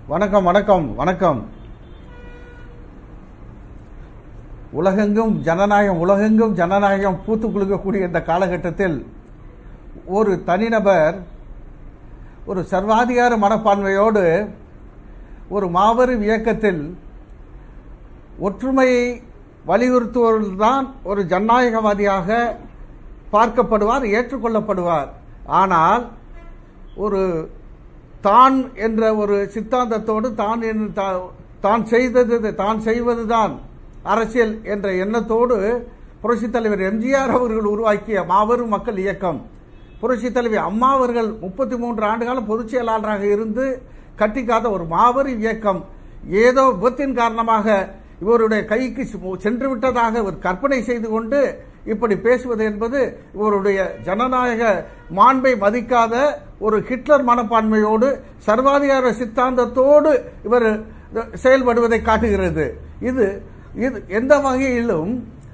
வணக்கம் வணக்கம் வணக்கம் உலகெங்கும் ஜனநாயகம் உலகெங்கும் ஜனநாயகம் பூத்து குலுக்கக்கூடிய இந்த காலகட்டத்தில் ஒரு தனிநபர் ஒரு சர்வாதிகார மனப்பான்மையோடு ஒரு மாபெரும் இயக்கத்தில் ஒற்றுமையை வலியுறுத்துவதுதான் ஒரு ஜனநாயகவாதியாக பார்க்கப்படுவார் ஏற்றுக்கொள்ளப்படுவார் ஆனால் ஒரு தான் என்ற ஒரு சித்தாந்தத்தோடு தான் என்று தா- தான் செய்தது தான் செய்வதுதான் அரசியல் என்ற எண்ணத்தோடு புரட்சித் தலைவர் எம்ஜிஆர் அவர்கள் உருவாக்கிய மாபெரும் மக்கள் இயக்கம் புரட்சித் தலைவி அம்மா அவர்கள் முப்பத்தி மூன்று ஆண்டுகாலம் பொதுச் செயலாளராக இருந்து கட்டிக்காத ஒரு மாபெரும் இயக்கம் ஏதோ விபத்தின் காரணமாக இவருடைய கைக்கு செ- சென்று விட்டதாக ஒரு கற்பனை செய்து கொண்டு இப்படி பேசுவது என்பது இவருடைய ஜனநாயக மாண்பை மதிக்காத ஒரு ஹிட்லர் மனப்பான்மையோடு சர்வாதிகார சித்தாந்தத்தோடு இவர் செயல்படுவதை காட்டுகிறது இது இது எந்த வகையிலும்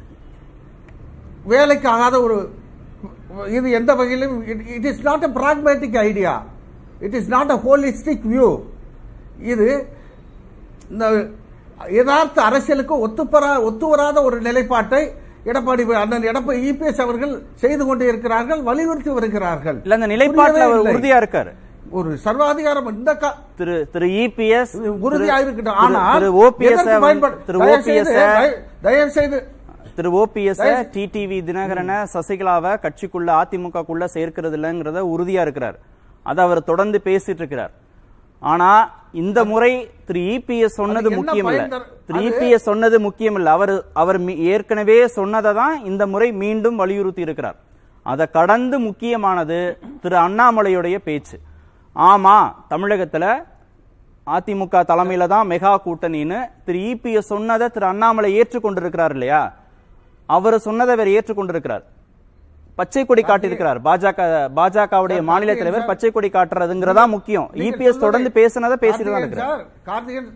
வேலைக்கு ஆகாத ஒரு இது எந்த வகையிலும் it is not a pragmatic idea it is not a holistic view இது இந்த யதார்த்த அரசியலுக்கு ஒத்துப்பரா ஒத்து வராத ஒரு நிலைப்பாட்டை எடப்பாடி அண்ணன் எடப்பாடி இபிஎஸ் அவர்கள் செய்து கொண்டே இருக்கிறார்கள் வலியுறுத்தி வருகிறார்கள் இல்ல அந்த நிலைப்பாட்டுல புரியவே அவர் இல்லை. உறுதியா இருக்காரு ஒரு சர்வாதிகாரம் இந்த கா- திரு திரு இபிஎஸ் உறுதியா இருக்கட்டும் ஆனால் திரு ஓபிஎஸ் எதற்கு பயன்படு- திரு தயவு ஓபிஎஸ் செய்து- தயவு- தயவு செய்து திரு ஓபிஎஸ் தயவு- டிடிவி தினகரனை சசிகலாவை கட்சிக்குள்ள அதிமுகக்குள்ள சேர்க்கிறது இல்லைங்கிறத உறுதியா இருக்கிறார் அதை அவர் தொடர்ந்து பேசிட்டு இருக்கிறார் ஆனா இந்த முறை திரு இபிஎஸ் சொன்னது அதுக்கு என்ன முக்கியம் இல்ல பயன் தர- திரு அது- இபிஎஸ் சொன்னது முக்கியம் இல்ல அவர் அவர் மீ- ஏற்கனவே சொன்னதை தான் இந்த முறை மீண்டும் வலியுறுத்தி இருக்கிறார் அதை கடந்து முக்கியமானது திரு அண்ணாமலையுடைய பேச்சு ஆமா தமிழகத்துல அதிமுக தலைமையில தான் மெகா கூட்டணின்னு திரு இபிஎஸ் சொன்னதை திரு அண்ணாமலை ஏற்றுக்கொண்டிருக்கிறார் இல்லையா அவர் சொன்னதை அவர் ஏற்றுக்கொண்டிருக்கிறார் பச்சை கொடி காட்டியிருக்கிறார் பாஜக பாஜகவுடைய மாநில தலைவர் பச்சை கொடி காட்டுறதுங்கிறதா முக்கியம் நீங்க இபிஎஸ் சொல்வதை- தொடர்ந்து பேசினதை பேசிட்டு தான் கார்த்திகேயன் இருக்கிறார் சார், கார்த்திகேயன்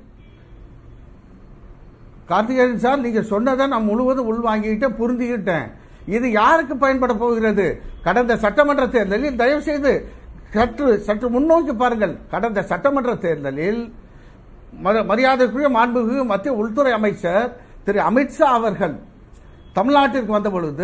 கார்த்திகேயன் சார் நீங்க சொன்னதை நான் முழுவதும் உள்வாங்கிக்கிட்டேன் புரிஞ்சுக்கிட்டேன் இது யாருக்கு பயன்பட போகிறது கடந்த சட்டமன்ற தேர்தலில் தயவு செய்து சற்று சற்று முன்னோக்கி பாருங்கள் கடந்த சட்டமன்ற தேர்தலில் மத- மரியாதைக்குரிய மாண்புமிகு மத்திய உள்துறை அமைச்சர் திரு அமித்ஷா அவர்கள் தமிழ்நாட்டிற்கு வந்த பொழுது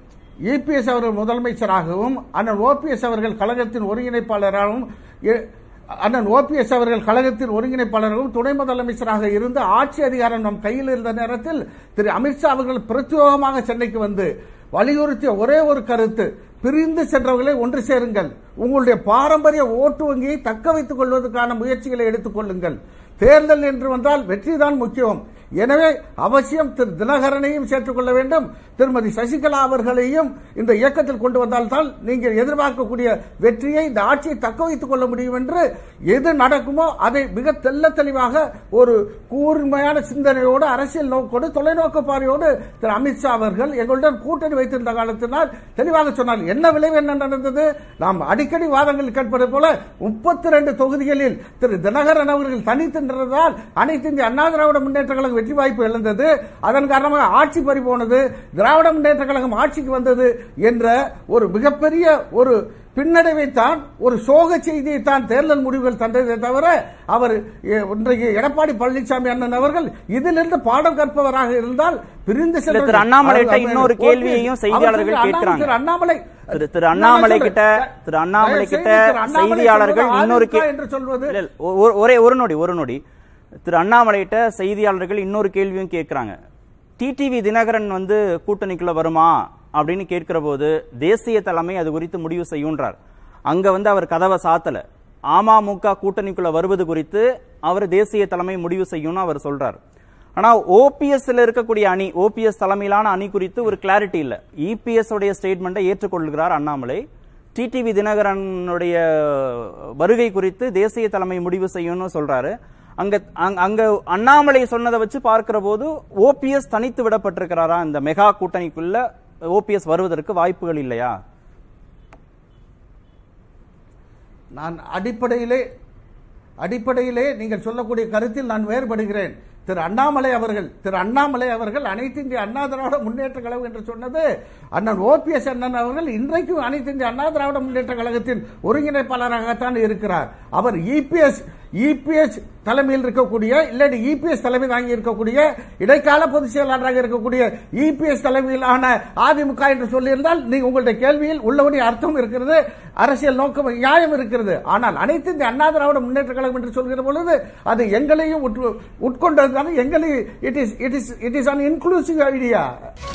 இபிஎஸ் அவர்கள் முதலமைச்சராகவும் அண்ணன் ஓபிஎஸ் அவர்கள் கழகத்தின் ஒருங்கிணைப்பாளராகவும் எ- அண்ணன் ஓபிஎஸ் அவர்கள் கழகத்தின் ஒருங்கிணைப்பாளராகவும் துணை முதலமைச்சராக இருந்து ஆட்சி அதிகாரம் நம் கையில் இருந்த நேரத்தில் திரு அமித்ஷா அவர்கள் பிரத்யேகமாக சென்னைக்கு வந்து வலியுறுத்திய ஒரே ஒரு கருத்து பிரிந்து சென்றவர்களை ஒன்று சேருங்கள் உங்களுடைய பாரம்பரிய ஓட்டு வங்கியை தக்க வைத்துக் கொள்வதற்கான முயற்சிகளை எடுத்துக் கொள்ளுங்கள் தேர்தல் என்று வந்தால் வெற்றிதான் முக்கியம் எனவே அவசியம் திரு தினகரனையும் சேர்த்துக் கொள்ள வேண்டும் திருமதி சசிகலா அவர்களையும் இந்த இயக்கத்தில் கொண்டு வந்தால்தான் நீங்கள் எதிர்பார்க்கக்கூடிய வெற்றியை இந்த ஆட்சியை தக்க வைத்துக் கொள்ள முடியும் என்று எது நடக்குமோ அதை மிக தெள்ள தெளிவாக ஒரு கூர்மையான சிந்தனையோடு அரசியல் நோக்கோடு தொலைநோக்கு பார்வையோடு திரு அமித்ஷா அவர்கள் எங்களுடன் கூட்டணி வைத்திருந்த காலத்தினால் தெளிவாக சொன்னார் என்ன விளைவு என்ன நடந்தது நாம் அடிக்கடி வாதங்கள் கேட்பது போல முப்பத்தி ரெண்டு தொகுதிகளில் திரு தினகரன் அவர்கள் தனித்து நின்றதால் அனைத்து இந்திய அண்ணா திராவிட முன்னேற்ற கழகம் வெற்றி வாய்ப்பு இழந்தது அதன் காரணமாக ஆட்சி பறி போனது திராவிட முன்னேற்ற கழகம் ஆட்சிக்கு வந்தது என்ற ஒரு மிகப்பெரிய ஒரு பின்னடைவை தான் ஒரு சோக செய்தியை தான் தேர்தல் முடிவுகள் தந்ததை தவிர அவர் எ- இன்றைக்கு எடப்பாடி பழனிசாமி அண்ணன் அவர்கள் இதிலிருந்து பாடம் கற்பவராக இருந்தால் பிரிந்து இல்ல, திரு அண்ணாமலைகிட்ட இன்னொரு கேள்வியையும் செய்தியாளர்கள் அவர் கேட்கிறாங்க. திரு அண்ணாமலை திரு திரு அண்ணாமலை கிட்ட திரு அண்ணாமலை கிட்ட செய்தியாளர்கள் இன்னொரு கே- என்று சொல்வது இல்ல, இல்ல, ஒ- ஒரே ஒரு நொடி ஒரு நொடி திரு அண்ணாமலைகிட்ட செய்தியாளர்கள் இன்னொரு கேள்வியும் கேட்கிறாங்க டிடிவி தினகரன் வந்து கூட்டணிக்குள்ள வருமா அப்படின்னு கேட்கிற போது தேசிய தலைமை அது குறித்து முடிவு செய்யுன்றார் அங்க வந்து அவர் கதவை சாத்தல அமமுக கூட்டணிக்குள்ள வருவது குறித்து அவர் தேசிய தலைமை முடிவு செய்யும்னு அவர் சொல்றார் ஆனா ஓபிஎஸ்ல இருக்கக்கூடிய அணி ஓபிஎஸ் தலைமையிலான அணி குறித்து ஒரு கிளாரிட்டி இல்ல இபிஎஸ் உடைய ஸ்டேட்மெண்ட்டை ஏற்றுக்கொள்கிறார் அண்ணாமலை டிடிவி தினகரனுடைய வருகை குறித்து தேசிய தலைமை முடிவு செய்யும்னு சொல்றாரு அங்க அங்க- அங்க அண்ணாமலை சொன்னதை வச்சு பார்க்கிற போது ஓபிஎஸ் தனித்து விடப்பட்டிருக்கிறாரா இந்த மெகா கூட்டணிக்குள்ள ஓபிஎஸ் வருவதற்கு வாய்ப்புகள் இல்லையா நான் அடிப்படையிலே அடிப்படையிலே நீங்கள் சொல்லக்கூடிய கருத்தில் நான் வேறுபடுகிறேன் திரு அண்ணாமலை அவர்கள் திரு அண்ணாமலை அவர்கள் அனைத்து இந்திய அண்ணா திராவிட முன்னேற்ற கழகம் என்று சொன்னது அண்ணன் ஓபிஎஸ் அண்ணன் அவர்கள் இன்றைக்கும் அனைத்து இந்திய அண்ணா திராவிட முன்னேற்ற கழகத்தின் ஒருங்கிணைப்பாளராகத்தான் இருக்கிறார் அவர் இபிஎஸ் இபிஎஸ் தலைமையில் இருக்கக்கூடிய இல்லாட்டி இபிஎஸ் தலைமை தாங்கி இருக்கக்கூடிய இடைக்கால பொதுச் செயலாளராக இருக்கக்கூடிய இபிஎஸ் தலைமையிலான அதிமுக என்று சொல்லியிருந்தால் நீங்க உங்களுடைய கேள்வியில் உள்ளபடி அர்த்தம் இருக்கிறது அரசியல் நோக்கம் நியாயம் இருக்கிறது ஆனால் அனைத்து இந்த அண்ணா திராவிட முன்னேற்ற கழகம் என்று சொல்கிற பொழுது அது எங்களையும் உட்கொண்டது எங்களையும் it is it is it is an inclusive idea